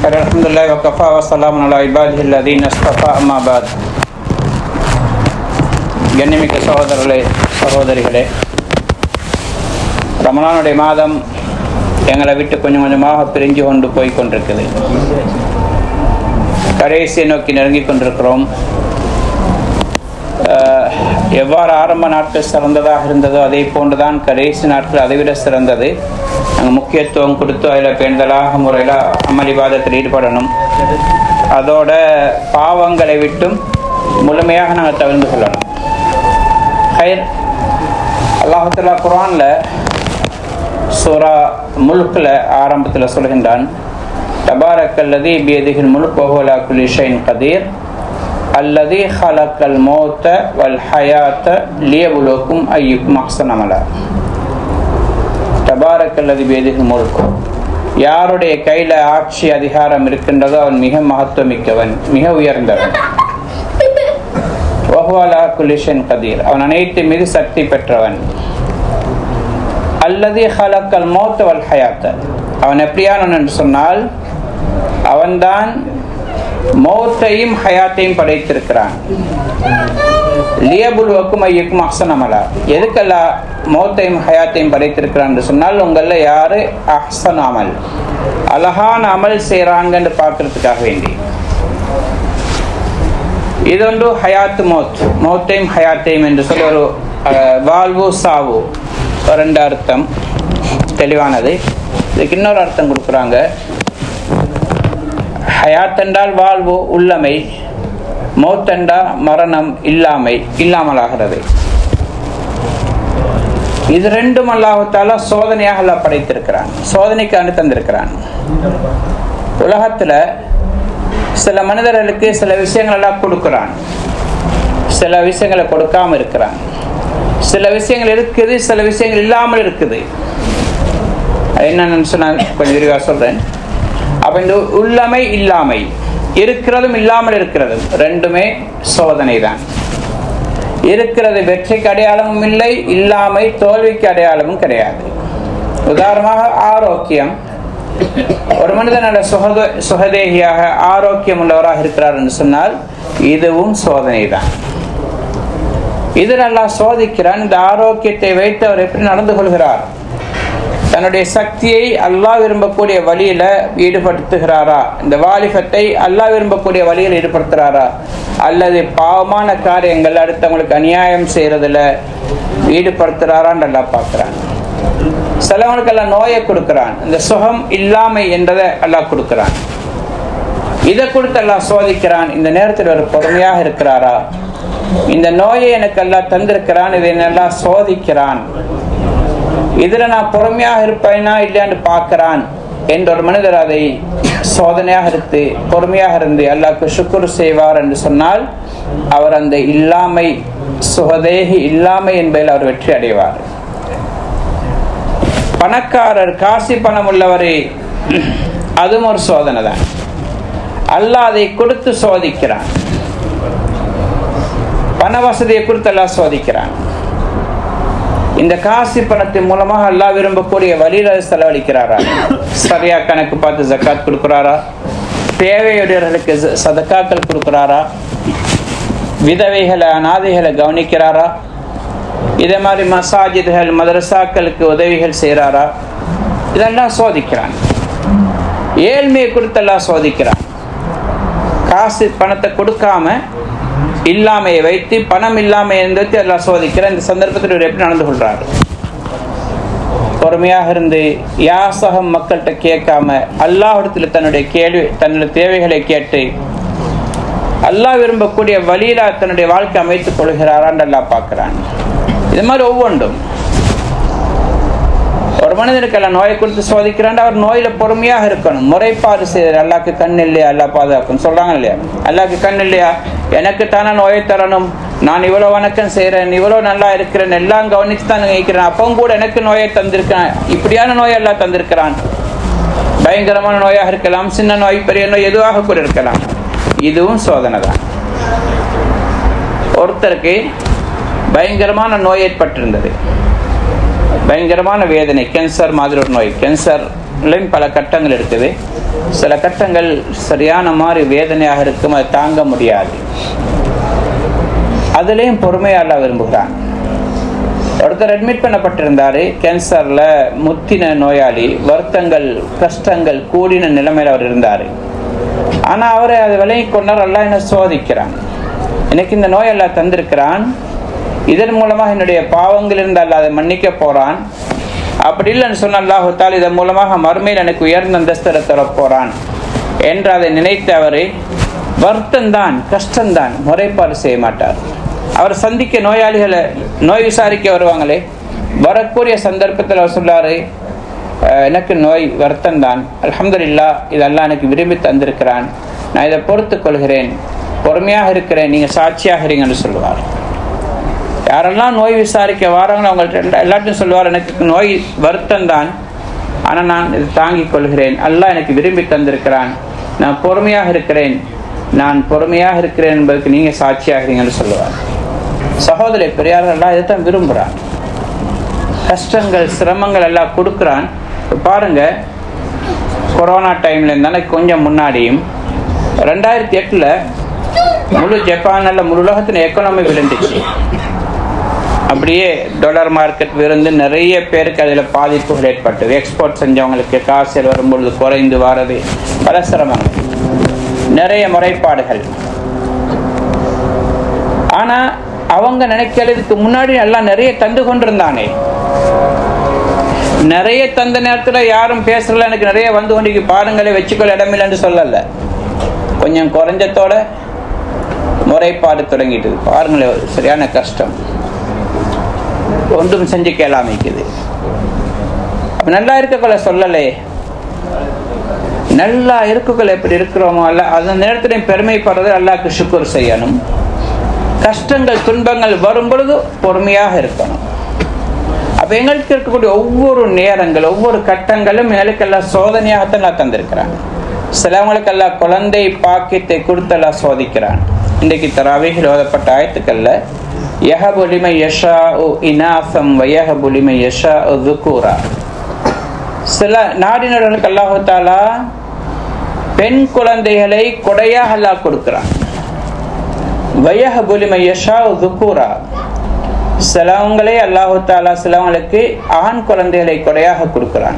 الحمد لله وكفى وسلام على عباده الذين اصطفى أما بعد கண்ணிமிக்க சகோதரர்களே சகோதரிகளே ரமலானுடைய மாதம் எங்களை விட்டு கொஞ்சம் கொஞ்சமாக பிரிஞ்சு கொண்டு போய் கொண்டிருக்குது கடைசியை நோக்கி நெருங்கி கொண்டிருக்கிறோம் அஹ், எவ்வாறு ஆரம்ப நாட்கள் சிறந்ததாக இருந்ததோ அதே போன்றுதான் கடைசி நாட்கள் அதைவிட சிறந்தது நாங்கள் முக்கியத்துவம் கொடுத்து அதில் பேணுதலாக முறையில் அமளிவாதத்தில் ஈடுபடணும் அதோட பாவங்களை விட்டும் முழுமையாக நாங்கள் தவிர்ந்து கொள்ளணும் ஹைர் அல்லாஹுல்லா குரானில் சூரா முல்கில் ஆரம்பத்தில் சொல்கின்றான் தபாரக்கல்லதி பியதிகில் முல்க் வஹுலா குலி ஷைன் கதீர் அல்லதி ஹலக்கல் மௌத்த வல் ஹயாத்த லியபுலோக்கும் ஐயுக்கும் அஹ்சனமல தபாரக்கல்லதி பியதிகில் முல்க் யாருடைய கையில் ஆட்சி அதிகாரம் இருக்கின்றதோ அவன் மிக மகத்துவமிக்கவன் மிக உயர்ந்தவன் வஹுவலா குலிஷன் கதீர் அவன் அனைத்து மீது சக்தி பெற்றவன் அல்லது ஹலக்கல் மௌத்த வல் ஹயாத்த அவன் எப்படியானவன் என்று சொன்னால் அவன்தான் மௌத்தையும் ஹயாத்தையும் படைத்திருக்கிறான் லியபுல்வக்கும் ஐயுக்கும் அஹ்சனமலா எதுக்கல்ல மௌத்தையும் ஹயாத்தையும் படைத்திருக்கிறான் என்று சொன்னால் உங்களில் யாரு அஹ்சன் அமல் அழகான அமல் செய்கிறாங்கன்னு பார்க்கறதுக்காக வேண்டி இதொன்று ஹயாத்து மௌத் மௌத்தையும் ஹயாத்தையும் என்று சொல்லி ஒரு அஹ், வாழ்வு சாவு ஒரு ரெண்டு அர்த்தம் தெளிவானது இதுக்கு இன்னொரு அர்த்தம் கொடுக்குறாங்க ஹயாத் என்றால் வாழ்வு உள்ளமை மௌத்தண்டா மரணம் இல்லாமை இல்லாமலாகிறது இது ரெண்டும் அல்லாஹால சோதனையாக அல்லாஹ் படைத்திருக்கிறான் சோதனைக்கு அனு தந்திருக்கிறான் உலகத்துல சில மனிதர்களுக்கு சில விஷயங்கள் எல்லாம் கொடுக்குறான் சில விஷயங்களை கொடுக்காம இருக்கிறான் சில விஷயங்கள் இருக்குது சில விஷயங்கள் இல்லாமல் இருக்குது அது என்னன்னு சொன்னா கொஞ்சம் விரிவாக சொல்றேன் அப்ப இந்த உள்ளமை இல்லாமை இருக்கிறதும் இல்லாமல் இருக்கிறதும் ரெண்டுமே சோதனை தான் இருக்கிறது வெற்றிக்கு அடையாளமும் இல்லை இல்லாமை தோல்விக்கு அடையாளமும் கிடையாது உதாரணமாக ஆரோக்கியம் ஒரு மனிதன் நல்ல சுகத சுகதேகியாக ஆரோக்கியம் உள்ளவராக இருக்கிறார் என்று சொன்னால் இதுவும் சோதனை தான் இது நல்லா சோதிக்கிறான் இந்த ஆரோக்கியத்தை வைத்து அவர் எப்படி நடந்து கொள்கிறார் தன்னுடைய சக்தியை அல்லாஹ் விரும்பக்கூடிய வழியில ஈடுபடுத்துகிறாரா இந்த வாலிபத்தை அல்லாஹ் விரும்பக்கூடிய வழியில் ஈடுபடுத்துகிறாரா அல்லது பாவமான காரியங்கள் அடுத்தவங்களுக்கு அநியாயம் செய்யறதுல ஈடுபடுத்துறாரான்னு நல்லா பார்க்கிறான் சிலவனுக்கு எல்லாம் நோயை கொடுக்கிறான் இந்த சுகம் இல்லாமை என்றதை அல்லாஹ் கொடுக்கிறான் இதை கொடுத்து எல்லாம் சோதிக்கிறான் இந்த நேரத்தில் ஒரு பொறுமையாக இருக்கிறாரா இந்த நோயை எனக்கு எல்லாம் தந்திருக்கிறான் இதை நல்லா சோதிக்கிறான் இதுல நான் பொறுமையாக இருப்பேனா இல்லையான்னு பார்க்கிறான் என்ற ஒரு மனிதர் அதை சோதனையாக இருந்து பொறுமையாக இருந்து அல்லாஹ்க்கு சுக்குர் செய்வார் என்று சொன்னால் அவர் அந்த இல்லாமை சுகதேகி இல்லாமை என்பதில் அவர் வெற்றி அடைவார் பணக்காரர் காசி பணம் உள்ளவரை அதுவும் ஒரு சோதனை தான் அல்லாஹ் அதை கொடுத்து சோதிக்கிறான் பண வசதியை கொடுத்து அல்லாஹ் சோதிக்கிறான் இந்த காசி பணத்தின் மூலமாக அல்லாஹ் விரும்பக்கூடிய வழியில் அதை செலவழிக்கிறாரா சரியா கணக்கு பார்த்து ஜக்காத் கொடுக்குறாரா தேவையுடையவர்களுக்கு ச- சதக்காக்கள் கொடுக்குறாரா விதவைகளை அனாதைகளை கவனிக்கிறாரா இதே மாதிரி மசாஜிதுகள் மதரசாக்களுக்கு உதவிகள் செய்கிறாரா இதெல்லாம் சோதிக்கிறான் ஏழ்மையை கொடுத்தெல்லாம் சோதிக்கிறான் காசு பணத்தை கொடுக்காம இல்லாமையை வைத்து பணம் இல்லாமை இருந்தது எல்லாம் சோதிக்கிற இந்த சந்தர்ப்பத்தில் இவர் எப்படி நடந்து கொள்றாரு பொறுமையாக இருந்து யாசகம் மக்கள்கிட்ட கேட்காம அல்லாஹிடத்துல தன்னுடைய கேள்வி தன்னுடைய தேவைகளை கேட்டு அல்லாஹ் விரும்பக்கூடிய வழியில தன்னுடைய வாழ்க்கை அமைத்துக் கொள்கிறாரான்னு அல்லாஹ் பார்க்கிறான் இது மாதிரி ஒவ்வொன்றும் ஒரு மனிதனுக்கு எல்லாம் நோயை கொடுத்து சோதிக்கிறான் அவர் நோயில பொறுமையாக இருக்கணும் முறைப்பாடு செய்யற அல்லாக்கு கண் இல்லையா அல்லா பாதுகாக்கும் சொல்றாங்க இல்லையா அல்லாக்கு கண் இல்லையா எனக்கு தானே நோயை தரணும் நான் இவ்வளவு வணக்கம் செய்யறேன் இவ்வளவு நல்லா இருக்கிறேன் எல்லாம் கவனிச்சு தான் நினைக்கிறேன் அப்பவும் கூட எனக்கு நோயை தந்திருக்கேன் இப்படியான நோய் எல்லாம் தந்திருக்கிறான் பயங்கரமான நோயாக இருக்கலாம் சின்ன நோய் பெரிய நோய் எதுவாக கூட இருக்கலாம் இதுவும் சோதனை தான் ஒருத்தருக்கு பயங்கரமான நோய் ஏற்பட்டிருந்தது பயங்கரமான வேதனை கேன்சர் மாதிரி ஒரு நோய் கேன்சர் கட்டங்களையும் பல கட்டங்கள் இருக்குது சில கட்டங்கள் சரியான மாதிரி வேதனையாக இருக்கும் அதை தாங்க முடியாது அதுலேயும் பொறுமையாக விரும்புகிறான் ஒருத்தர் அட்மிட் பண்ணப்பட்டிருந்தாரு கேன்சர்ல முத்தின நோயாளி வருத்தங்கள் கஷ்டங்கள் கூடின நிலைமையில் அவர் இருந்தார் ஆனா அவரை அதை விலகி கொண்டார் எல்லாம் என்ன சோதிக்கிறான் எனக்கு இந்த நோய் எல்லாம் தந்திருக்கிறான் இதன் மூலமாக என்னுடைய பாவங்கள் இருந்து அல்ல அதை மன்னிக்க போறான் அப்படி இல்லைன்னு சொன்ன அல்லாஹால் இதன் மூலமாக மறுமையில் எனக்கு உயர்ந்த அந்தஸ்தரை தரப்போறான் என்று அதை நினைத்த அவரை வருத்தம்தான் கஷ்டம்தான் முறைப்பாடு செய்ய மாட்டார் அவர் சந்திக்க நோயாளிகளை நோய் விசாரிக்க வருவாங்களே வரக்கூடிய சந்தர்ப்பத்தில் அவர் சொல்லாரு எனக்கு நோய் வருத்தம் தான் அலமதுல்லா இதெல்லாம் எனக்கு விரும்பி தந்திருக்கிறான் நான் இதை பொறுத்து கொள்கிறேன் பொறுமையாக இருக்கிறேன் நீங்கள் சாட்சியாக இருங்கன்னு சொல்லுவார் யாரெல்லாம் நோய் விசாரிக்க வாராங்களோ அவங்கள்ட்ட எல்லாத்தையும் சொல்லுவார் எனக்கு நோய் வருத்தம் தான் ஆனால் நான் இதை தாங்கிக் கொள்கிறேன் அல்லாஹ் எனக்கு விரும்பி தந்திருக்கிறான் நான் பொறுமையாக இருக்கிறேன் நான் பொறுமையாக இருக்கிறேன் என்பதற்கு நீங்கள் சாட்சியாகிறீங்கன்னு சொல்லுவார் சகோதரி பெரியார்கள்லாம் இதை தான் விரும்புகிறான் கஷ்டங்கள் சிரமங்கள் எல்லாம் கொடுக்குறான் பாருங்க கொரோனா டைம்ல இருந்தானே கொஞ்சம் முன்னாடியும் ரெண்டாயிரத்தி எட்டில் முழு ஜப்பானில் முழு உலகத்தின் எக்கனாமி விழுந்துச்சு அப்படியே டாலர் மார்க்கெட் விருந்து நிறைய பேருக்கு அதில் பாதிப்புகள் ஏற்பட்டது எக்ஸ்போர்ட் செஞ்சவங்களுக்கு காசு வரும்பொழுது குறைந்து வாரது பல சிரமங்கள் நிறைய முறைப்பாடுகள் ஆனா அவங்க நினைக்கிறதுக்கு முன்னாடி எல்லாம் நிறைய தந்து கொண்டிருந்தானே நிறைய தந்த நேரத்துல யாரும் பேசல எனக்கு நிறைய வந்து கொண்டு பாருங்களே வச்சுக்கொள்ள இடமில்லைன்னு சொல்லல கொஞ்சம் குறைஞ்சத்தோட முறைப்பாடு தொடங்கிட்டது பாருங்களேன் சரியான கஷ்டம் ஒன்றும் செஞ்சு கேளாமிக்குது நல்லா இருக்கக்குள்ள சொல்லலே நல்லா இருக்கக்குள்ள எப்படி இருக்கிறோமோ அல்ல அந்த நேரத்திலையும் பெருமைப்படுறது அல்லாக்கு சுக்குர் செய்யணும் கஷ்டங்கள் துன்பங்கள் வரும் பொழுது பொறுமையாக இருக்கணும் அப்ப எங்களுக்கு இருக்கக்கூடிய ஒவ்வொரு நேரங்கள் ஒவ்வொரு கட்டங்களும் எங்களுக்கெல்லாம் சோதனையாகத்தான் நான் தந்திருக்கிறான் சிலவங்களுக்கெல்லாம் குழந்தை பாக்கியத்தை கொடுத்தெல்லாம் சோதிக்கிறான் இன்றைக்கு தராவைகள் ஓதப்பட்ட ஆயத்துக்கள்ல யஹபுலிமை யஷா உ இனாசம் வயஹபுலிமை யஷா உ துக்கூரா சில நாடினர்களுக்கு அல்லாஹாலா பெண் குழந்தைகளை கொடையாக அல்லாஹ் கொடுக்கிறான் வயஹபுலிமை யஷா உ துக்கூரா சிலவங்களே அல்லாஹு தாலா சிலவங்களுக்கு ஆண் குழந்தைகளை கொடையாக கொடுக்கிறான்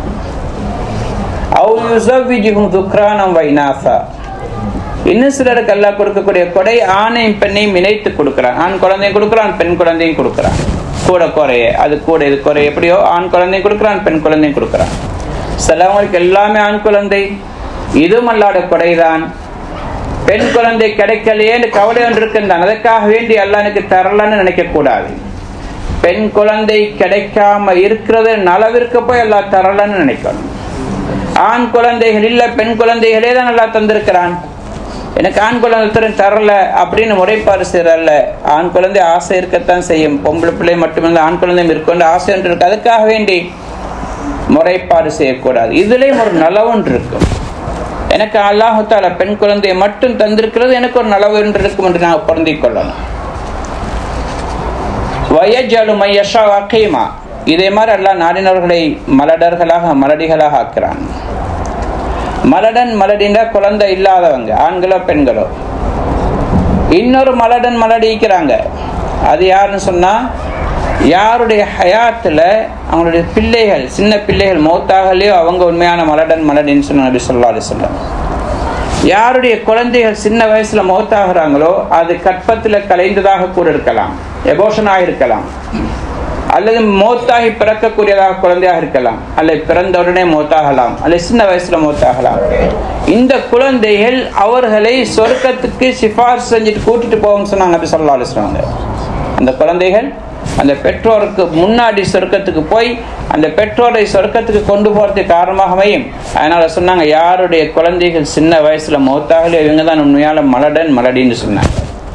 இன்னும் சிலருக்கு அல்லாஹ் கொடுக்கக்கூடிய கொடை ஆணையும் பெண்ணையும் இணைத்து கொடுக்கிறான் ஆண் குழந்தையும் கொடுக்கிறான் பெண் குழந்தையும் கொடுக்கிறான் கூட குறைய அது கூட இது குறைய எப்படியோ ஆண் குழந்தையும் கொடுக்கிறான் பெண் குழந்தையும் கொடுக்கிறான் சிலவங்களுக்கு எல்லாமே ஆண் குழந்தை இதுவும் அல்லாட கொடைதான் பெண் குழந்தை கிடைக்கலையேன்னு கவலை ஒன்று இருக்கின்றான் அதற்காக வேண்டி அல்லா எனக்கு தரலன்னு நினைக்க கூடாது பெண் குழந்தை கிடைக்காம இருக்கிறது நலவிற்கு போய் எல்லா தரலன்னு நினைக்கணும் ஆண் குழந்தைகள் இல்ல பெண் குழந்தைகளே தான் நல்லா தந்திருக்கிறான் எனக்கு ஆண் குழந்தை தரல அப்படின்னு முறைப்பாடு செய்யறல்ல ஆண் குழந்தை ஆசை இருக்கத்தான் செய்யும் பொம்பளை பிள்ளை மட்டுமில்ல ஆண் குழந்தையும் இருக்கும் ஆசை ஒன்று இருக்கு அதுக்காக வேண்டி முறைப்பாடு செய்யக்கூடாது இதுலயும் ஒரு நலவொன்று இருக்கும் எனக்கு அல்லாஹால பெண் குழந்தையை மட்டும் தந்திருக்கிறது எனக்கு ஒரு நலவு ஒன்று இருக்கும் என்று நாங்கள் பொருந்திக் கொள்ளணும் வயஜலு மையஷா அக்கீமா இதே மாதிரி எல்லாம் நாடினவர்களை மலடர்களாக மலடிகளாக ஆக்குறான் மலடன் மலடினா குழந்தை இல்லாதவங்க ஆண்களோ பெண்களோ இன்னொரு மலடன் மலடிக்கிறாங்க அது யாருன்னு சொன்னா யாருடைய ஹயாத்துல அவங்களுடைய பிள்ளைகள் சின்ன பிள்ளைகள் மௌத்தாகலையோ அவங்க உண்மையான மலடன் மலடின்னு சொன்ன நபி சொல்லா அலிஸ்லாம் யாருடைய குழந்தைகள் சின்ன வயசுல மௌத்தாகிறாங்களோ அது கற்பத்துல கலைந்ததாக கூட இருக்கலாம் எபோஷனாக இருக்கலாம் அல்லது மௌத்தாகி பிறக்கக்கூடியதாக குழந்தையாக இருக்கலாம் அல்லது பிறந்த உடனே மௌத்தாகலாம் அல்லது சின்ன வயசுல மௌத்தாகலாம் இந்த குழந்தைகள் அவர்களை சொர்க்கத்துக்கு சிபாரிசு செஞ்சுட்டு கூட்டிட்டு போவோம்னு சொன்னாங்க அப்படி சொல்லா அலிஸ்லாங்க அந்த குழந்தைகள் அந்த பெற்றோருக்கு முன்னாடி சொர்க்கத்துக்கு போய் அந்த பெற்றோரை சொர்க்கத்துக்கு கொண்டு போறதுக்கு காரணமாக அமையும் அதனால சொன்னாங்க யாருடைய குழந்தைகள் சின்ன வயசுல மௌத்தாகலையோ இவங்க தான் உண்மையால மலடன் மலடின்னு சொன்னாங்க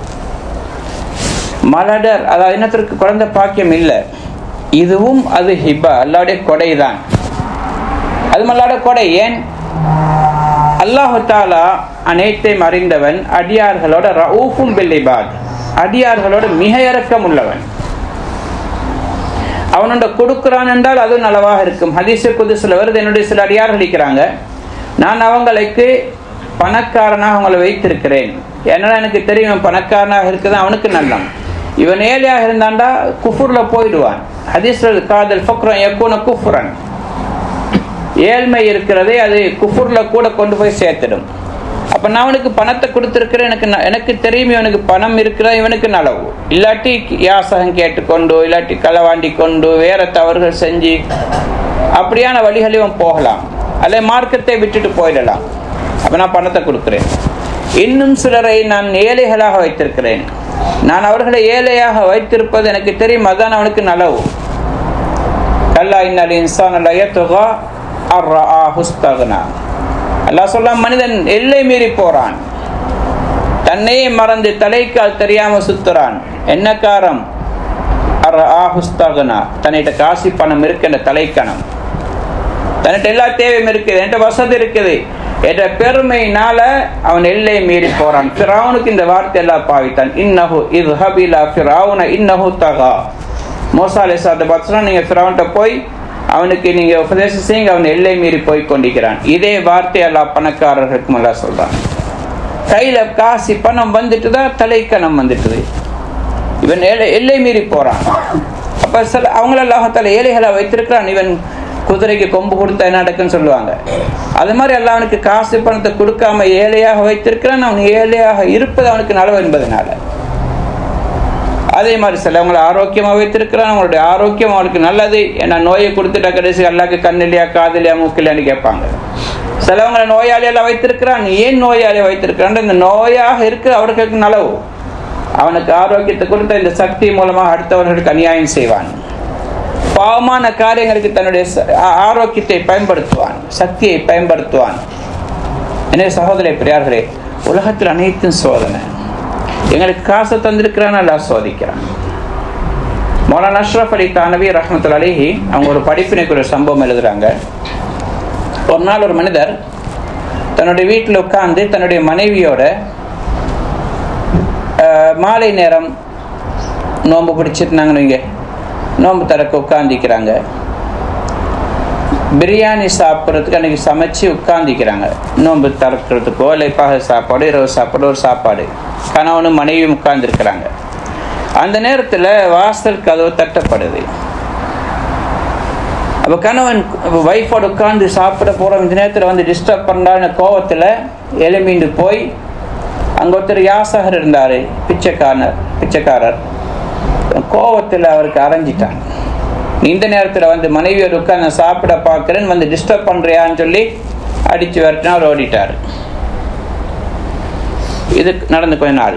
மலடர் அதாவது இனத்திற்கு குழந்தை பாக்கியம் இல்லை இதுவும் அது ஹிபா அல்லாவுடைய கொடை தான் அது அல்லாட கொடை ஏன் அல்லாஹு தாலா அனைத்தையும் அறிந்தவன் அடியார்களோட ரவுஃபும் பில்லிபாத் அடியார்களோட மிக இறக்கம் உள்ளவன் அவனோட கொடுக்குறான் என்றால் அது நலவாக இருக்கும் ஹதீஸ குதிசில் வருது என்னுடைய சில அடியார் அடிக்கிறாங்க நான் அவங்களுக்கு பணக்காரனாக அவங்களை வைத்திருக்கிறேன் ஏன்னா எனக்கு தெரியும் பணக்காரனாக இருக்குது அவனுக்கு நல்லம் இவன் ஏழையாக இருந்தாண்டா குஃபுர்ல போயிடுவான் ஹதீஸ்ல காதல் ஃபக்ரன் எக்கூன குஃபுரன் ஏழ்மை இருக்கிறதே அது குஃபுர்ல கூட கொண்டு போய் சேர்த்துடும் அப்ப நான் அவனுக்கு பணத்தை கொடுத்துருக்கிறேன் எனக்கு எனக்கு தெரியும் இவனுக்கு பணம் இருக்கிற இவனுக்கு நலவு இல்லாட்டி யாசகம் கேட்டுக்கொண்டு இல்லாட்டி களவாண்டி கொண்டு வேற தவறுகள் செஞ்சு அப்படியான வழிகள் இவன் போகலாம் அல்ல மார்க்கத்தை விட்டுட்டு போயிடலாம் அப்ப நான் பணத்தை கொடுக்கிறேன் இன்னும் சிலரை நான் ஏழைகளாக வைத்திருக்கிறேன் நான் அவர்களை ஏழையாக வைத்திருப்பது எனக்கு தெரியும் அதுதான் அவனுக்கு நலவு கல்லா இன்னல் இன்சான் அல்லா அல்லா சொல்ல மனிதன் எல்லை மீறி போறான் தன்னையே மறந்து தலைக்கால் தெரியாம சுத்துறான் என்ன காரம் தன்னிட்ட காசி பணம் இருக்கு தலைக்கணம் தன்னிட்ட எல்லா தேவையும் இருக்குது என்கிட்ட வசதி இருக்குது என்ற பெருமையினால அவன் எல்லை மீறி போறான் பிராவுனுக்கு இந்த வார்த்தை எல்லாம் பாவித்தான் இன்னஹு இது ஹபிலா பிராவுன இன்னஹு தகா மோசா அலிசாத்த பார்த்து நீங்க பிராவன்ட்ட போய் அவனுக்கு நீங்க உபதேசம் செய்யுங்க அவன் எல்லை மீறி போய் கொண்டிருக்கிறான் இதே வார்த்தை எல்லாம் பணக்காரர்களுக்கும் எல்லாம் சொல்றான் கையில காசி பணம் வந்துட்டு தான் தலைக்கணம் வந்துட்டுது இவன் எல்லை எல்லை மீறி போறான் அப்ப சில அவங்களெல்லாம் ஏழைகளை வைத்திருக்கிறான் இவன் குதிரைக்கு கொம்பு கொடுத்தா என்ன நடக்குன்னு சொல்லுவாங்க அது மாதிரி எல்லாம் அவனுக்கு காசு பணத்தை கொடுக்காம ஏழையாக வைத்திருக்கிறான் அவன் ஏழையாக இருப்பது அவனுக்கு நலவு என்பதனால அதே மாதிரி சிலவங்களை ஆரோக்கியமாக வைத்திருக்கிறான் அவங்களுடைய ஆரோக்கியம் அவனுக்கு நல்லது ஏன்னா நோயை கொடுத்துட்டா கடைசி எல்லாக்கு கண்ணிலையா காதலியா மூக்கிலையான்னு கேட்பாங்க சிலவங்களை நோயாளியெல்லாம் வைத்திருக்கிறான் ஏன் நோயாளியை வைத்திருக்கிறான் இந்த நோயாக இருக்கிற அவர்களுக்கு நலவு அவனுக்கு ஆரோக்கியத்தை கொடுத்த இந்த சக்தி மூலமாக அடுத்தவர்களுக்கு அநியாயம் செய்வான் பாவமான காரியங்களுக்கு தன்னுடைய ஆரோக்கியத்தை பயன்படுத்துவான் சக்தியை பயன்படுத்துவான் எனவே சகோதர பெரியார்களே உலகத்தில் அனைத்தும் சோதனை எங்களுக்கு காசை தந்திருக்கிறான் அல்லா சோதிக்கிறான் மௌலானா அஷ்ரஃப் அலி தானவி ரஹமத்துல் அலிஹி அவங்க ஒரு படிப்பினைக்கு ஒரு சம்பவம் எழுதுறாங்க ஒரு நாள் ஒரு மனிதர் தன்னுடைய வீட்டில் உட்கார்ந்து தன்னுடைய மனைவியோட மாலை நேரம் நோன்பு பிடிச்சிருந்தாங்கன்னு வைங்க நோன்பு தரக்கு உட்காந்துக்கிறாங்க பிரியாணி சாப்பிட்றதுக்கு அன்றைக்கி சமைச்சு உட்காந்துக்கிறாங்க நோன்பு திறக்கிறதுக்கோ இல்லை பகை சாப்பாடு இரவு சாப்பாடு ஒரு சாப்பாடு கணவனும் மனைவியும் உட்கார்ந்துருக்கிறாங்க அந்த நேரத்தில் வாசல் கதவு தட்டப்படுது அப்போ கணவன் ஒய்ஃபோட உட்காந்து சாப்பிட போகிற இந்த நேரத்தில் வந்து டிஸ்டர்ப் பண்ணுறான்னு கோவத்தில் எலுமிண்டு போய் அங்கே ஒருத்தர் யாசகர் இருந்தார் பிச்சைக்காரர் பிச்சைக்காரர் கோவத்தில் அவருக்கு அரைஞ்சிட்டான் இந்த நேரத்தில் வந்து மனைவியோடு உட்காந்து சாப்பிட பார்க்குறேன்னு வந்து டிஸ்டர்ப் பண்ணுறியான்னு சொல்லி அடித்து வரட்டினா அவர் ஓடிட்டார் இது நடந்து கொஞ்ச நாள்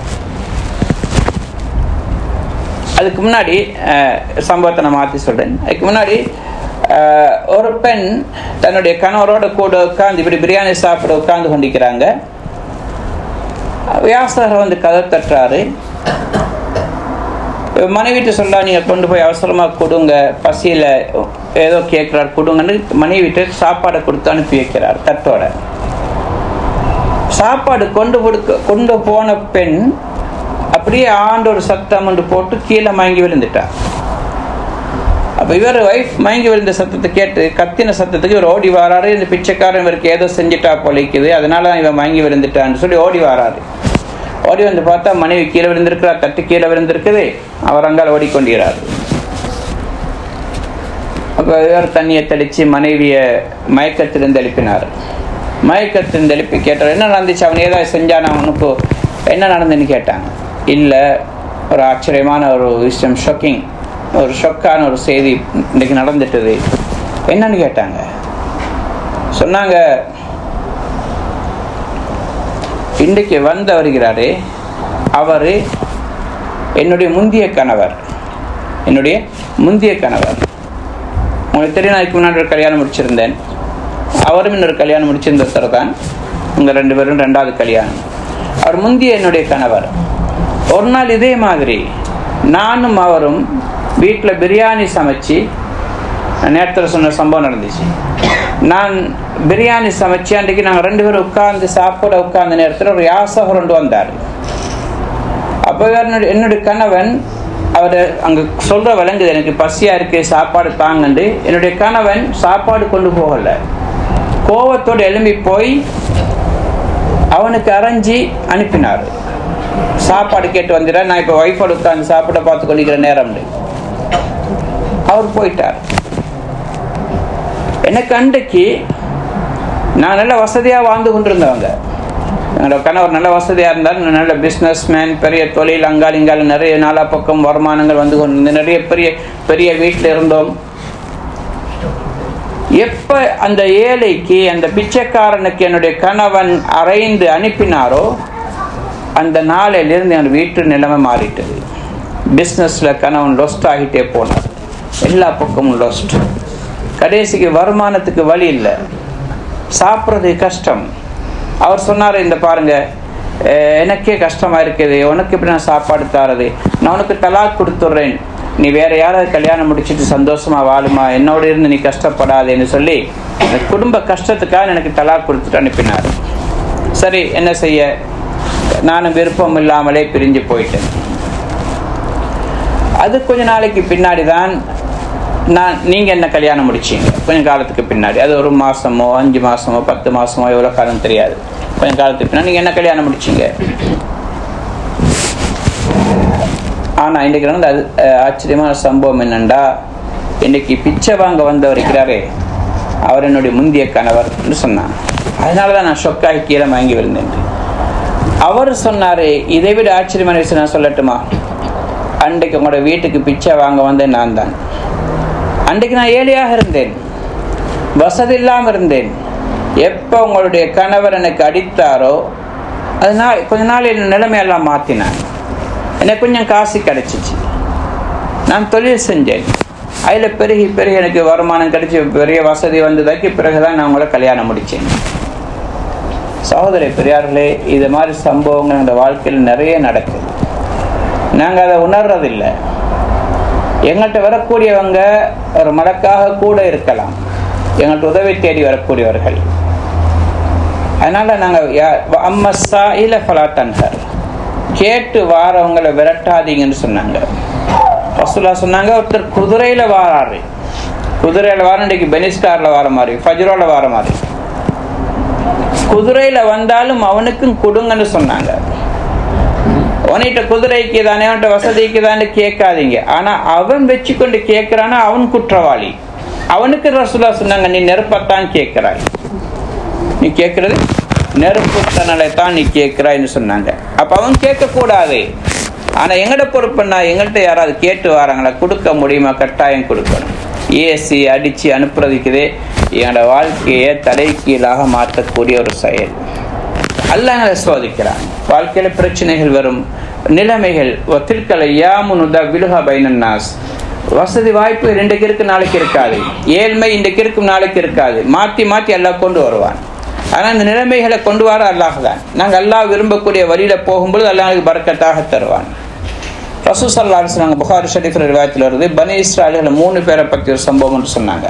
அதுக்கு முன்னாடி சம்பவத்தை நான் மாற்றி சொல்கிறேன் அதுக்கு முன்னாடி ஒரு பெண் தன்னுடைய கணவரோட கூட உட்காந்து இப்படி பிரியாணி சாப்பிட உட்காந்து கொண்டிருக்கிறாங்க வியாசகர் வந்து கதை தட்டுறாரு மனைவிட்டு சொல்ல நீங்கள் கொண்டு போய் அவசரமாக கொடுங்க பசியில் ஏதோ கேட்குறாரு கொடுங்கன்னு மனைவிட்டு சாப்பாடை கொடுத்து அனுப்பி வைக்கிறார் தட்டோட சாப்பாடு கொண்டு கொடுக்க கொண்டு போன பெண் அப்படியே ஆண்டோட சத்தம் ஒன்று போட்டு கீழே மயங்கி விழுந்துட்டார் அப்போ இவர் ஒய்ஃப் மயங்கி விழுந்த சத்தத்தை கேட்டு கத்தின சத்தத்துக்கு இவர் ஓடி வராரு இந்த பிச்சைக்காரன் இவருக்கு ஏதோ செஞ்சுட்டா பொழைக்குது அதனால தான் இவன் மயங்கி விழுந்துட்டான்னு சொல்லி ஓடி வராரு ஓடி வந்து பார்த்தா மனைவி கீழே விழுந்திருக்கிறார் தட்டு கீழே விழுந்திருக்குது அவர் அங்கால் ஓடிக்கொண்டிருக்கிறார் அப்போ இவர் தண்ணியை தெளித்து மனைவியை மயக்கத்திலிருந்து எழுப்பினார் மயக்கத்திலிருந்து எழுப்பி கேட்டார் என்ன நடந்துச்சு அவன் ஏதாவது செஞ்சான் அவனுக்கு என்ன நடந்துன்னு கேட்டாங்க இல்லை ஒரு ஆச்சரியமான ஒரு விஷயம் ஷொக்கிங் ஒரு ஷொக்கான ஒரு செய்தி இன்றைக்கு நடந்துட்டுது என்னன்னு கேட்டாங்க சொன்னாங்க இன்றைக்கு வந்து வருகிறாரே அவர் என்னுடைய முந்திய கணவர் என்னுடைய முந்திய கணவர் உங்களுக்கு தெரியும் நான் இதுக்கு முன்னாடி ஒரு கல்யாணம் முடிச்சிருந்தேன் அவரும் இன்னொரு கல்யாணம் முடிச்சிருந்தவர் தான் உங்கள் ரெண்டு பேரும் ரெண்டாவது கல்யாணம் அவர் முந்திய என்னுடைய கணவர் ஒரு நாள் இதே மாதிரி நானும் அவரும் வீட்டில் பிரியாணி சமைச்சு நேரத்தில் சொன்ன சம்பவம் நடந்துச்சு நான் பிரியாணி சமைச்சு அன்றைக்கு நாங்கள் ரெண்டு பேரும் உட்கார்ந்து சாப்பிட உட்கார்ந்த நேரத்தில் ஒரு யாசகர் கொண்டு வந்தார் அப்போ என்னுடைய என்னுடைய கணவன் அவர் அங்கே சொல்கிற விளங்குது எனக்கு பசியாக இருக்கு சாப்பாடு தாங்கண்டு என்னுடைய கணவன் சாப்பாடு கொண்டு போகலை கோவத்தோடு எழும்பி போய் அவனுக்கு அரைஞ்சி அனுப்பினார் சாப்பாடு கேட்டு வந்துடுறேன் நான் இப்போ ஒய்ஃபோட உட்காந்து சாப்பிட பார்த்து கொண்டிருக்கிற நேரம் அவர் போயிட்டார் எனக்கு அன்றைக்கு நான் நல்ல வசதியாக வாழ்ந்து கொண்டிருந்தவங்க என்னோட கணவர் நல்ல வசதியாக இருந்தார் நல்ல பிஸ்னஸ் மேன் பெரிய தொழில் அங்காளிங்கால் நிறைய நாலா பக்கம் வருமானங்கள் வந்து கொண்டு நிறைய பெரிய பெரிய வீட்டில் இருந்தோம் எப்ப அந்த ஏழைக்கு அந்த பிச்சைக்காரனுக்கு என்னுடைய கணவன் அரைந்து அனுப்பினாரோ அந்த நாளிலிருந்து என் வீட்டு நிலைமை மாறிட்டது பிஸ்னஸில் கணவன் லொஸ்ட் ஆகிட்டே போனார் எல்லா பக்கமும் லொஸ்ட் கடைசிக்கு வருமானத்துக்கு வழி இல்லை சாப்பிட்றது கஷ்டம் அவர் சொன்னார் இந்த பாருங்க எனக்கே கஷ்டமாக இருக்குது உனக்கு எப்படி நான் சாப்பாடு தரது நான் உனக்கு தலாக் கொடுத்துட்றேன் நீ வேற யாராவது கல்யாணம் முடிச்சுட்டு சந்தோஷமா வாழுமா என்னோட இருந்து நீ கஷ்டப்படாதேன்னு சொல்லி குடும்ப கஷ்டத்துக்காக எனக்கு தலாக் கொடுத்துட்டு அனுப்பினார் சரி என்ன செய்ய நானும் விருப்பம் இல்லாமலே பிரிஞ்சு போயிட்டேன் அது கொஞ்ச நாளைக்கு பின்னாடி தான் நான் நீங்கள் என்ன கல்யாணம் முடிச்சீங்க கொஞ்சம் காலத்துக்கு பின்னாடி அது ஒரு மாதமோ அஞ்சு மாதமோ பத்து மாதமோ எவ்வளோ காலம் தெரியாது கொஞ்சம் காலத்துக்கு பின்னாடி நீங்கள் என்ன கல்யாணம் முடிச்சீங்க ஆனால் இன்றைக்கு நடந்த அது ஆச்சரியமான சம்பவம் என்னண்டா இன்னைக்கு பிச்சை வாங்க வந்தவர் இருக்கிறாரே அவர் என்னுடைய முந்திய கணவர் என்று சொன்னான் அதனால தான் நான் ஷொக்காகி கீழே வாங்கி விழுந்தேன் அவர் சொன்னார் இதை விட ஆச்சரியமான விஷயம் நான் சொல்லட்டுமா அன்றைக்கு உங்களோட வீட்டுக்கு பிச்சை வாங்க வந்தேன் நான் தான் அன்றைக்கு நான் ஏழையாக இருந்தேன் வசதி இல்லாமல் இருந்தேன் எப்போ உங்களுடைய கணவர் எனக்கு அடித்தாரோ அது நாள் கொஞ்ச நாள் என் நிலைமையெல்லாம் மாற்றினான் எனக்கு கொஞ்சம் காசு கிடைச்சிச்சு நான் தொழில் செஞ்சேன் அதில் பெருகி பெருகி எனக்கு வருமானம் கிடைச்சி பெரிய வசதி வந்ததாக்கி பிறகுதான் நான் உங்களை கல்யாணம் முடித்தேன் சகோதரி பெரியார்களே இது மாதிரி சம்பவங்கள் எங்கள் வாழ்க்கையில் நிறைய நடக்குது நாங்கள் அதை உணர்றதில்லை எங்கள்கிட்ட வரக்கூடியவங்க ஒரு மலக்காக கூட இருக்கலாம் எங்கள்கிட்ட உதவி தேடி வரக்கூடியவர்கள் அதனால நாங்கள் அம்மஸ்ஸா இல்லை ஃபலாத்தன்ஹர் கேட்டு வாரவங்களை விரட்டாதீங்கன்னு சொன்னாங்க ரசூலா சொன்னாங்க ஒருத்தர் குதிரையில வாராரு குதிரையில வார இன்றைக்கு பெனிஸ்கார்ல வார மாதிரி ஃபஜ்ரோல வார மாதிரி குதிரையில வந்தாலும் அவனுக்கும் கொடுங்கன்னு சொன்னாங்க உன்கிட்ட குதிரைக்கு தானே அவன்கிட்ட வசதிக்கு தானே கேட்காதீங்க ஆனா அவன் வச்சு கொண்டு கேட்கிறானா அவன் குற்றவாளி அவனுக்கு ரசூலா சொன்னாங்க நீ நெருப்பத்தான் கேட்கிறாய் நீ கேட்கறது நெருப்பு தணலை தான் நீ கேட்கிறாய்ன்னு சொன்னாங்க அப்ப அவன் கேட்கக்கூடாது ஆனா எங்கட பொறுப்புன்னா எங்கள்கிட்ட யாராவது கேட்டு வராங்களா கொடுக்க முடியுமா கட்டாயம் கொடுக்கணும் ஏசி அடிச்சு அனுப்புறதுக்குதே என்னோட வாழ்க்கையை தலைகீழாக மாற்றக்கூடிய ஒரு செயல் அல்லாஹ் சோதிக்கிறான் வாழ்க்கையில பிரச்சனைகள் வரும் நிலைமைகள் ஒத்திற்கலை யாமுனுதா விலுகா பைனன்னாஸ் வசதி வாய்ப்பு இன்றைக்கு இருக்கு நாளைக்கு இருக்காது ஏழ்மை இன்றைக்கு இருக்கும் நாளைக்கு இருக்காது மாற்றி மாற்றி எல்லாம் கொண்டு வருவான் ஆனால் இந்த நிலைமைகளை கொண்டு வர அல்லாஹ் தான் நாங்கள் அல்லாஹ் விரும்பக்கூடிய வழியில போகும்போது அல்லாஹ் பறக்கத்தாக தருவான் ரசூ சல்லா சொன்னாங்க புகாரி ஷரீஃப் ரிவாயத்தில் வருது பனி இஸ்ராயல்கள் மூணு பேரை பற்றி ஒரு சம்பவம்னு சொன்னாங்க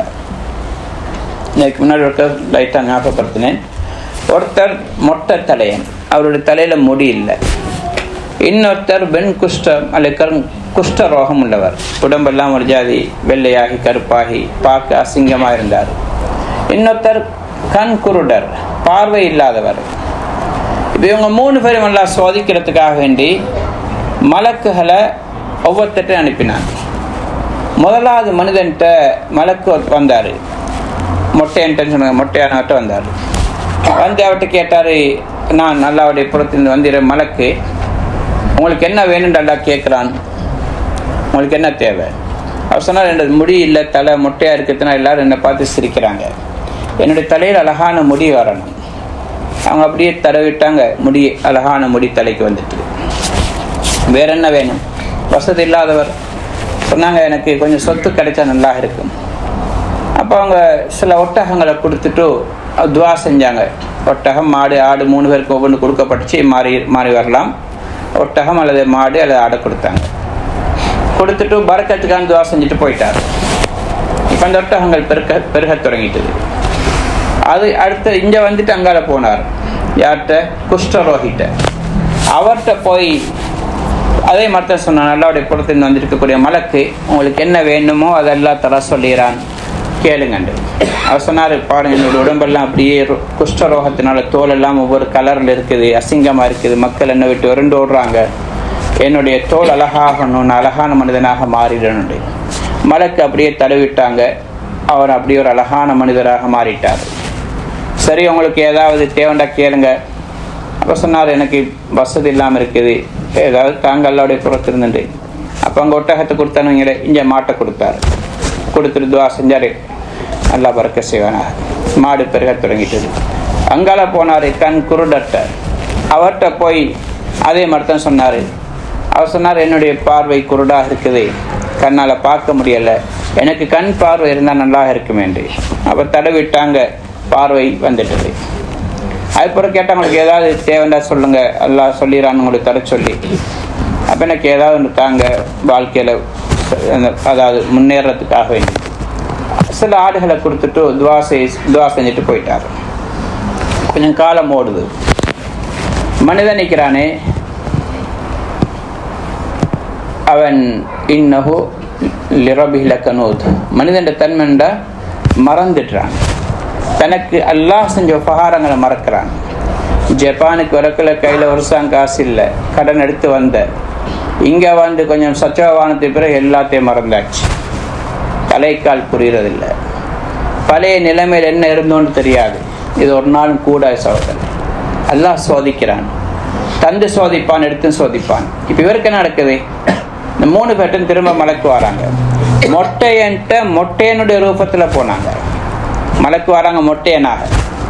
இன்னைக்கு முன்னாடி இருக்க லைட்டாக ஞாபகப்படுத்தினேன் ஒருத்தர் மொட்டை தலையன் அவருடைய தலையில முடி இல்லை இன்னொருத்தர் பெண் குஷ்டம் அல்லது குஷ்ட ரோகம் உள்ளவர் உடம்பெல்லாம் ஒரு ஜாதி வெள்ளையாகி கருப்பாகி பார்க்க அசிங்கமாக இருந்தார் இன்னொருத்தர் கண் குருடர் பார்வை இல்லாதவர் இப்போ இவங்க மூணு பேரும் எல்லாம் சோதிக்கிறதுக்காக வேண்டி மலக்குகளை ஒவ்வொருத்தட்டையும் அனுப்பினாங்க முதலாவது மனிதன்கிட்ட மலக்கு வந்தார் மொட்டையன்ட்டு சொன்னாங்க மொட்டையானவர்கிட்ட வந்தார் வந்து அவர்கிட்ட கேட்டார் நான் நல்லாவுடைய புறத்திலிருந்து வந்திர மலக்கு உங்களுக்கு என்ன வேணும்னு நல்லா கேட்குறான் உங்களுக்கு என்ன தேவை அவர் சொன்னார் என்னோட முடி இல்லை தலை மொட்டையாக இருக்கிறதுனா எல்லாரும் என்னை பார்த்து சிரிக்கிறாங்க என்னுடைய தலையில் அழகான முடி வரணும் அவங்க அப்படியே தடவிட்டாங்க முடி அழகான முடி தலைக்கு வந்துட்டு வேற என்ன வேணும் வசதி இல்லாதவர் சொன்னாங்க எனக்கு கொஞ்சம் சொத்து கிடைச்சா நல்லா இருக்கும் அப்போ அவங்க சில ஒட்டகங்களை கொடுத்துட்டு துவா செஞ்சாங்க ஒட்டகம் மாடு ஆடு மூணு பேருக்கு ஒவ்வொன்று கொடுக்கப்பட்டுச்சு மாறி மாறி வரலாம் ஒட்டகம் அல்லது மாடு அல்லது ஆடை கொடுத்தாங்க கொடுத்துட்டு பறக்கத்துக்கான துவா செஞ்சுட்டு போயிட்டார் இப்போ அந்த ஒட்டகங்கள் பெருக்க பெருக தொடங்கிட்டது அது அடுத்து இங்கே வந்துட்டு அங்கால போனார் யார்கிட்ட குஷ்டரோகிட்ட அவர்கிட்ட போய் அதே மாதிரி தான் சொன்னான் அல்லாவுடைய புறத்திலிருந்து வந்திருக்கக்கூடிய மலக்கு உங்களுக்கு என்ன வேணுமோ அதெல்லாம் தர சொல்லிடுறான் கேளுங்கண்டு அவர் சொன்னார் பாருங்க என்னோட உடம்பெல்லாம் அப்படியே ரொ- குஷ்டரோகத்தினால தோல் எல்லாம் ஒவ்வொரு கலரில் இருக்குது அசிங்கமாக இருக்குது மக்கள் என்னை விட்டு விரண்டு ஓடுறாங்க என்னுடைய தோல் அழகாகணும் நான் அழகான மனிதனாக மாறிடணும் மலக்கு அப்படியே தடவிட்டாங்க அவர் அப்படியே ஒரு அழகான மனிதராக மாறிட்டார் சரி உங்களுக்கு ஏதாவது தேவைண்டா கேளுங்க அப்போ சொன்னார் எனக்கு வசதி இல்லாமல் இருக்குது ஏதாவது தாங்க அல்லாவுடைய புறத்திருந்துட்டு அப்போ அங்கே ஒட்டகத்தை கொடுத்தானுங்களே இங்கே மாட்டை கொடுத்தாரு கொடுத்துட்டு துவா செஞ்சார் நல்லா பறக்க செய்வானார் மாடு பெருக தொடங்கிட்டது அங்கால போனார் கண் குருடட்ட அவர்கிட்ட போய் அதே மாதிரி தான் சொன்னார் அவர் சொன்னார் என்னுடைய பார்வை குருடாக இருக்குது கண்ணால் பார்க்க முடியலை எனக்கு கண் பார்வை இருந்தால் நல்லா இருக்குமேண்டு அப்போ தடவிட்டாங்க பார்வை வந்துட்டது அதுக்கப்புறம் கேட்டால் உங்களுக்கு ஏதாவது தேவைண்டா சொல்லுங்க எல்லாம் சொல்லிடுறான்னு உங்களுக்கு தர சொல்லி அப்போ எனக்கு ஏதாவது ஒன்று தாங்க வாழ்க்கையில் அதாவது முன்னேறதுக்காக வேண்டி சில ஆடுகளை கொடுத்துட்டு துவா செய் துவா செஞ்சுட்டு போயிட்டார் கொஞ்சம் காலம் ஓடுது மனிதன் நிற்கிறானே அவன் இன்னஹு லிரபிஹில கனூத் மனிதன் தன்மைண்டா மறந்துடுறான் தனக்கு அல்லாஹ் செஞ்ச உபகாரங்களை மறக்கிறான் ஜப்பானுக்கு வரக்குள்ள கையில் வருஷம் காசு இல்லை கடன் எடுத்து வந்த இங்கே வந்து கொஞ்சம் சச்சவானத்துக்கு பிறகு எல்லாத்தையும் மறந்தாச்சு தலைக்கால் புரியறதில்லை பழைய நிலைமையில் என்ன இருந்தோன்னு தெரியாது இது ஒரு நாளும் கூட சோதனை அல்லாஹ் சோதிக்கிறான் தந்து சோதிப்பான் எடுத்து சோதிப்பான் இப்போ இவருக்கு என்ன நடக்குது இந்த மூணு பேர்ட்டும் திரும்ப மலைக்கு வராங்க மொட்டையன்ட்ட மொட்டையனுடைய ரூபத்தில் போனாங்க மலைக்கு வராங்க மொட்டையனாக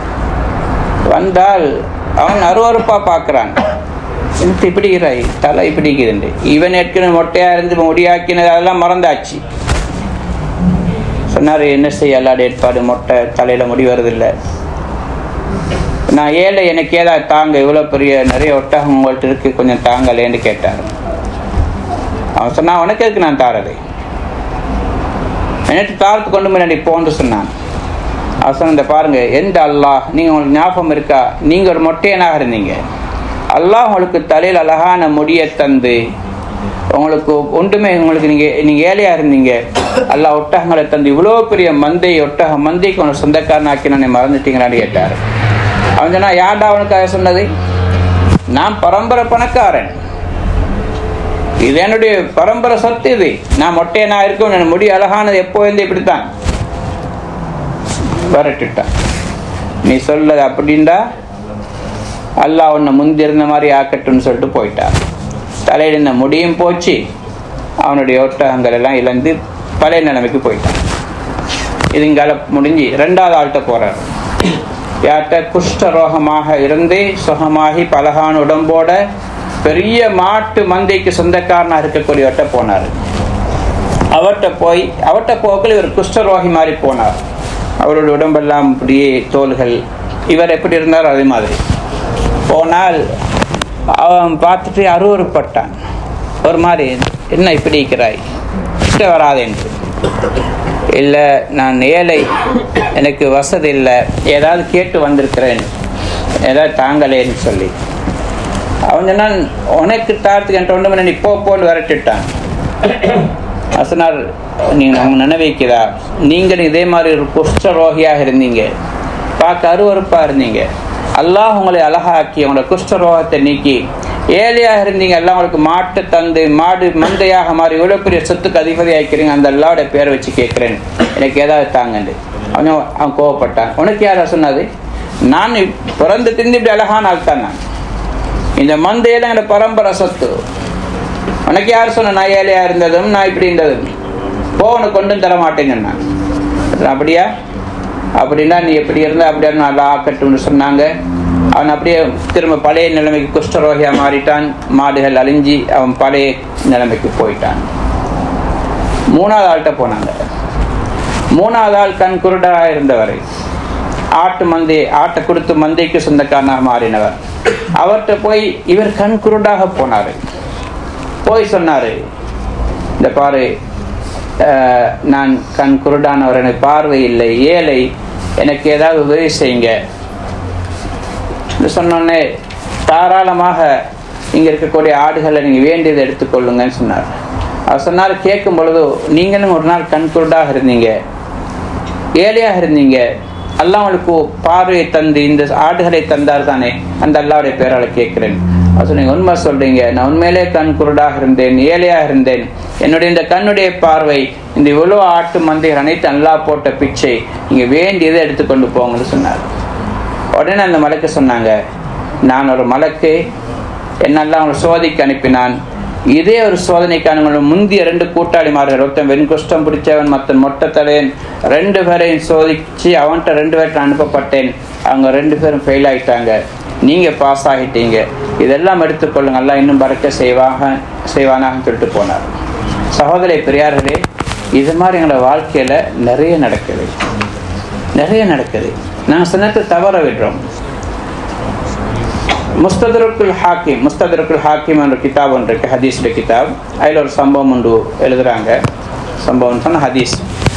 வந்தால் அவன் அருவறுப்பாக பார்க்குறான் எனக்கு இப்படிக்கிறாய் தலை இப்படிக்குதுண்டு இவன் ஏற்கனவே மொட்டையாக இருந்து முடியாக்கினது அதெல்லாம் மறந்தாச்சு சொன்னார் என்ன செய்ய எல்லாட ஏற்பாடு மொட்டை தலையில் முடி வருதில்லை நான் ஏழை எனக்கு ஏதாவது தாங்க இவ்வளோ பெரிய நிறைய ஒட்டகம் உங்கள்கிட்ட இருக்கு கொஞ்சம் தாங்கலேன்னு கேட்டார் அவன் சொன்னான் உனக்கு எதுக்கு நான் தாரது எனக்கு தாரத்து கொண்டு முன்னாடி போன்னு சொன்னான் அவன் சொன்ன இந்த பாருங்க எந்த அல்லாஹ் நீங்கள் உங்களுக்கு ஞாபகம் இருக்கா நீங்கள் ஒரு மொட்டையனாக இருந்தீங்க அல்லாஹ் உங்களுக்கு தலையில் அழகான முடியை தந்து உங்களுக்கு ஒன்றுமே உங்களுக்கு நீங்கள் நீங்கள் ஏழையாக இருந்தீங்க அல்லாஹ் ஒட்டகங்களை தந்து இவ்வளோ பெரிய மந்தை ஒட்டக மந்தைக்கு உனக்கு சொந்தக்காரன் ஆக்கி நான் மறந்துட்டீங்களான்னு கேட்டார் அவன் சொன்னா யார்டா அவனுக்காக சொன்னது நான் பரம்பரை பணக்காரன் இது என்னுடைய பரம்பரை சொத்து இது நான் மொட்டையனா இருக்கும் என் முடி அழகானது எப்போ இருந்து இப்படித்தான் வரட்டுட்டான் நீ சொல்லது அப்படின்டா அல்லாஹ் உன்னை முந்திருந்த மாதிரி ஆக்கட்டும்னு சொல்லிட்டு போயிட்டான் தலையில் இருந்த முடியும் போச்சு அவனுடைய ஒட்டகங்கள் எல்லாம் இழந்து பழைய நிலைமைக்கு போயிட்டான் இதுங்கால முடிஞ்சு ரெண்டாவது ஆள்கிட்ட போறாரு யார்கிட்ட குஷ்ட ரோகமாக இருந்து சுகமாகி பலகான உடம்போட பெரிய மாட்டு மந்தைக்கு சொந்தக்காரனாக இருக்கக்கூடியவர்கிட்ட போனார் அவர்கிட்ட போய் அவர்கிட்ட போக்கில் இவர் குஷ்டரோகி மாதிரி போனார் அவருடைய உடம்பெல்லாம் அப்படியே தோள்கள் இவர் எப்படி இருந்தாரோ அதே மாதிரி போனால் அவன் பார்த்துட்டு அருவறுப்பட்டான் ஒரு மாதிரி என்ன இப்படி இருக்கிறாய் கிட்ட வராது என்று இல்லை நான் ஏழை எனக்கு வசதி இல்லை ஏதாவது கேட்டு வந்திருக்கிறேன் ஏதாவது தாங்களேன்னு சொல்லி அவன் சொன்னான் உனக்கு தாரத்துக்கு என்கிட்ட ஒன்று நீ போ போன்னு விரட்டிட்டான் அசனார் நீங்கள் அவங்க நினைவைக்குதா நீங்கள் இதே மாதிரி ஒரு குஷ்ட ரோகியாக இருந்தீங்க பார்க்க அருவறுப்பாக இருந்தீங்க அல்லாஹ் உங்களை அழகாக்கி உங்களோட குஷ்ட ரோகத்தை நீக்கி ஏழையாக இருந்தீங்க எல்லாம் உங்களுக்கு மாட்டு தந்து மாடு மந்தையாக மாறி இவ்வளோ பெரிய சொத்துக்கு அதிபதி ஆக்கிறீங்க அந்த அல்லாவோட பேரை வச்சு கேட்குறேன் எனக்கு ஏதாவது தாங்கண்டு அவன் அவன் கோவப்பட்டான் உனக்கு யாரா சொன்னது நான் பிறந்து திருந்து இப்படி அழகான ஆள் தான் நான் இந்த மந்தையெல்லாம் என்னோட பரம்பரை சொத்து உனக்கு யார் சொன்ன நான் ஏழையா இருந்ததும் நான் இப்படி இருந்ததும் போ உனக்கு கொண்டும் தர மாட்டேங்க நான் அப்படியா அப்படின்னா நீ எப்படி இருந்த அப்படியே நல்லா ஆக்கட்டும்னு சொன்னாங்க அவன் அப்படியே திரும்ப பழைய நிலைமைக்கு குஷ்டரோகியா மாறிட்டான் மாடுகள் அழிஞ்சி அவன் பழைய நிலைமைக்கு போயிட்டான் மூணாவது ஆள்கிட்ட போனாங்க மூணாவது ஆள் கண் குருடராக இருந்தவரை ஆட்டு மந்தை ஆட்டை கொடுத்து மந்தைக்கு சொந்தக்காரனாக மாறினவர் அவர்கிட்ட போய் இவர் கண் குருடாக போனார் போய் சொன்னார் இந்த பாரு அஹ், நான் கண் குருடானவர் எனக்கு பார்வை இல்லை ஏழை எனக்கு ஏதாவது உதவி செய்யுங்க இது சொன்னோடனே தாராளமாக இங்கே இருக்கக்கூடிய ஆடுகளை நீங்கள் வேண்டியதை எடுத்துக்கொள்ளுங்கன்னு சொன்னார் அவர் சொன்னார் கேட்கும் பொழுது நீங்களும் ஒரு நாள் கண்குருடாக இருந்தீங்க ஏழையாக இருந்தீங்க அல்லாஹ் உங்களுக்கு பார்வையை தந்து இந்த ஆடுகளை தந்தார் தானே அந்த அல்லாவுடைய பேரால கேட்கிறேன் அது நீங்க உண்மை சொல்றீங்க நான் உண்மையிலே கண் குருடாக இருந்தேன் ஏழையாக இருந்தேன் என்னுடைய இந்த கண்ணுடைய பார்வை இந்த இவ்வளோ ஆட்டு மந்தைகள் அனைத்து அல்லாஹ் போட்ட பிச்சை நீங்க வேண்டியதை எடுத்துக்கொண்டு போங்கன்னு சொன்னார் உடனே அந்த மலைக்கு சொன்னாங்க நான் ஒரு மலைக்கு என்னெல்லாம் அவங்களை சோதிக்க அனுப்பினான் இதே ஒரு சோதனைக்கான உங்களோட முந்திய ரெண்டு கூட்டாளிமார்கள் ஒருத்தன் வெண்குஷ்டம் பிடிச்சவன் மத்தன் மொட்டை தலையன் ரெண்டு பேரையும் சோதிச்சு அவன்கிட்ட ரெண்டு பேர்ட்ட அனுப்பப்பட்டேன் அவங்க ரெண்டு பேரும் ஃபெயில் ஆயிட்டாங்க நீங்க பாஸ் ஆகிட்டீங்க இதெல்லாம் எடுத்துக்கொள்ளுங்க எல்லாம் இன்னும் பறக்க செய்வாக செய்வானாக சொல்லிட்டு போனார் சகோதரி பெரியார்களே இது மாதிரி எங்களோட வாழ்க்கையில நிறைய நடக்குது நிறைய நடக்குது நாங்கள் சின்னத்தை தவற விடுறோம் முஸ்ததருக்குல் ஹாக்கிம் முஸ்ததருக்குல் ஹாக்கிம் என்ற கிதாப் ஒன்று இருக்கு ஹதீஸுடைய கிதாப் அதில் ஒரு சம்பவம் ஒன்று எழுதுறாங்க சம்பவம் சொன்ன ஹதீஸ்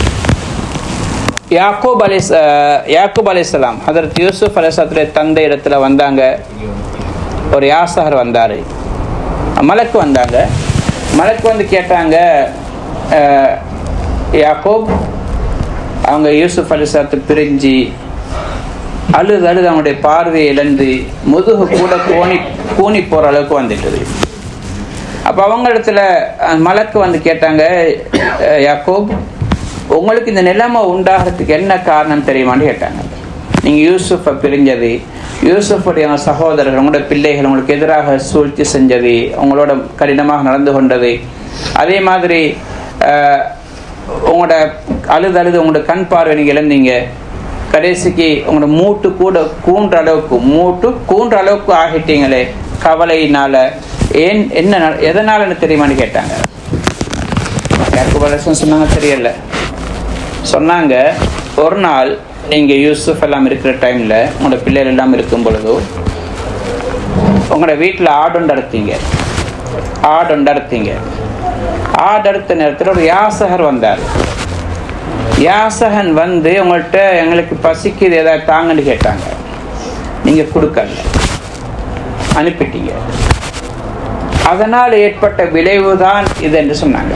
யாக்கூப் அலி யாக்கூப் அலிஸ்லாம் ஹதரத் யூசுப் அலிஸ்லாத்துடைய தந்தை இடத்துல வந்தாங்க ஒரு யாசகர் வந்தார் மலக்கு வந்தாங்க மலக்கு வந்து கேட்டாங்க அஹ், யாக்கூப் அவங்க யூசுப் அலிஸ்லாத்து பிரிஞ்சு அழுது அழுது அவனுடைய பார்வையை இழந்து முதுகு கூட கோணி கூனி போகிற அளவுக்கு வந்துட்டுது அப்போ அவங்க இடத்துல அஹ், மலக்கு வந்து கேட்டாங்க அஹ், யாக்கூப் உங்களுக்கு இந்த நிலைமை உண்டாகிறதுக்கு என்ன காரணம் தெரியுமான்னு கேட்டாங்க நீங்கள் யூசுஃபை பிரிஞ்சது யூசுஃபுடைய சகோதரர்கள் உங்களோட பிள்ளைகள் உங்களுக்கு எதிராக சூழ்ச்சி செஞ்சது உங்களோட கடினமாக நடந்து கொண்டது அதே மாதிரி அஹ், உங்களோட அழுது அழுது உங்களோட கண் பார்வை நீங்கள் இழந்தீங்க கடைசிக்கு உங்களோட மூட்டு கூட கூன்ற அளவுக்கு மூட்டு கூன்ற அளவுக்கு ஆகிட்டீங்களே கவலையினால ஏன் என்ன நட- எதனாலன்னு தெரியுமான்னு கேட்டாங்க யாருக்கு பலசம் சொன்னாங்க தெரியல சொன்னாங்க ஒரு நாள் நீங்க யூசுஃப் எல்லாம் இருக்கிற டைம்ல உங்களோட பிள்ளைகள் எல்லாம் இருக்கும் பொழுதோ உங்களோட வீட்டில் ஆடுண்டு அறுத்தீங்க ஆடுண்டு அறுத்தீங்க ஆடு அறுத்த நேரத்தில் ஒரு யாசகர் வந்தார் யாசகன் வந்து உங்கள்கிட்ட எங்களுக்கு பசிக்குது ஏதாவது தாங்கன்னு கேட்டாங்க நீங்க கொடுக்கல அனுப்பிட்டீங்க அதனால் ஏற்பட்ட விளைவுதான் இது என்று சொன்னாங்க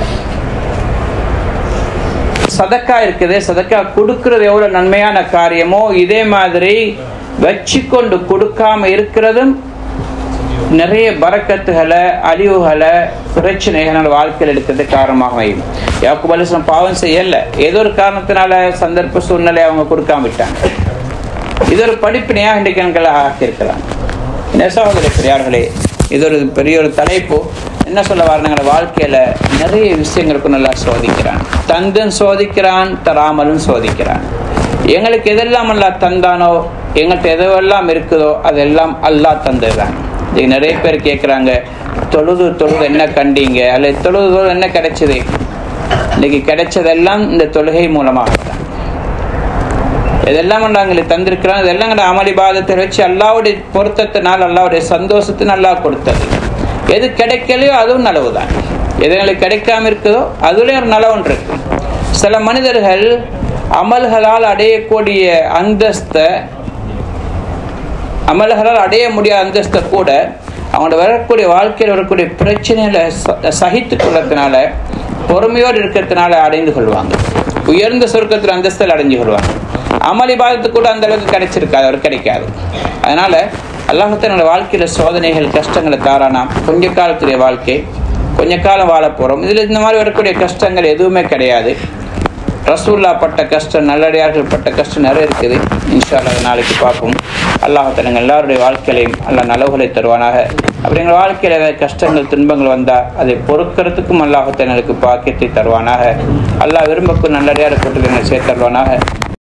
சதக்கா இருக்குது சதக்கா கொடுக்கிறது எவ்வளவு நன்மையான காரியமோ இதே மாதிரி வச்சுக்கொண்டு கொடுக்காம இருக்கிறதும் நிறைய பறக்கத்துகளை அழிவுகளை பிரச்சனைகள் வாழ்க்கையில் எடுக்கிறது காரணமாக அமையும் யாக்கு பலிசம் பாவம் செய்யல ஏதோ ஒரு காரணத்தினால சந்தர்ப்ப சூழ்நிலை அவங்க கொடுக்காம விட்டாங்க இது ஒரு படிப்பினையாக இன்றைக்கு எங்களை ஆக்கியிருக்கிறாங்க என்ன சகோதரி பெரியார்களே இது ஒரு பெரிய ஒரு தலைப்பு என்ன சொல்ல வர வாழ்க்கையில நிறைய விஷயங்களுக்கு நல்லா சோதிக்கிறான் தந்தும் சோதிக்கிறான் தராமலும் சோதிக்கிறான் எங்களுக்கு எதெல்லாம் அல்லாஹ் தந்தானோ எங்கள்கிட்ட எதுவெல்லாம் இருக்குதோ அதெல்லாம் அல்லாஹ் தந்ததுதான் இது நிறைய பேர் கேட்குறாங்க தொழுது தொழுது என்ன கண்டீங்க அல்லது தொழுது தொழுது என்ன கிடைச்சது இன்னைக்கு கிடைச்சதெல்லாம் இந்த தொழுகை மூலமாக தான் இதெல்லாம் நாங்கள் தந்திருக்கிறோம் இதெல்லாம் எங்களை அமளி பாதத்தை வச்சு அல்லாவுடைய பொருத்தத்தினால் அல்லாவுடைய சந்தோஷத்தை நல்லா கொடுத்தது எது கிடைக்கலையோ அதுவும் நலவு தான் எது எங்களுக்கு கிடைக்காம இருக்குதோ அதுலேயும் ஒரு நலவன் இருக்கு சில மனிதர்கள் அமல்களால் அடையக்கூடிய அந்தஸ்தை அமல்களால் அடைய முடியாத அந்தஸ்தை கூட அவங்களோட வரக்கூடிய வாழ்க்கையில் வரக்கூடிய பிரச்சனைகளை ச- சகித்து கொள்ளத்தினால பொறுமையோடு இருக்கிறதுனால அடைந்து கொள்வாங்க உயர்ந்த சொர்க்கத்தில் அந்தஸ்தில் அடைஞ்சு கொள்வாங்க அமளி பாதத்து கூட அந்த அளவுக்கு கிடைச்சிருக்காது அவர் கிடைக்காது அதனால அல்லாஹத்தனோட வாழ்க்கையில சோதனைகள் கஷ்டங்களை தாரானா கொஞ்ச காலத்துடைய வாழ்க்கை கொஞ்ச காலம் வாழ போறோம் இதுல இந்த மாதிரி வரக்கூடிய கஷ்டங்கள் எதுவுமே கிடையாது ரசூல்லா பட்ட கஷ்டம் நல்லடியார்கள் பட்ட கஷ்டம் நிறைய இருக்குது இன்ஷா அல்லாஹ் நாளைக்கு பார்ப்போம் அல்லாஹத்தனங்க எல்லாருடைய வாழ்க்கையிலையும் அல்லாஹ் நலவுகளை தருவானாக அப்படி எங்கள் வாழ்க்கையில் ஏதாவது கஷ்டங்கள் துன்பங்கள் வந்தால் அதை பொறுக்கிறதுக்கும் அல்லாஹத்தனங்களுக்கு பாக்கியத்தை தருவானாக அல்லாஹ் விரும்பக்கும் நல்லடியார் கூட்டத்தில் சேர்த்தருவானாக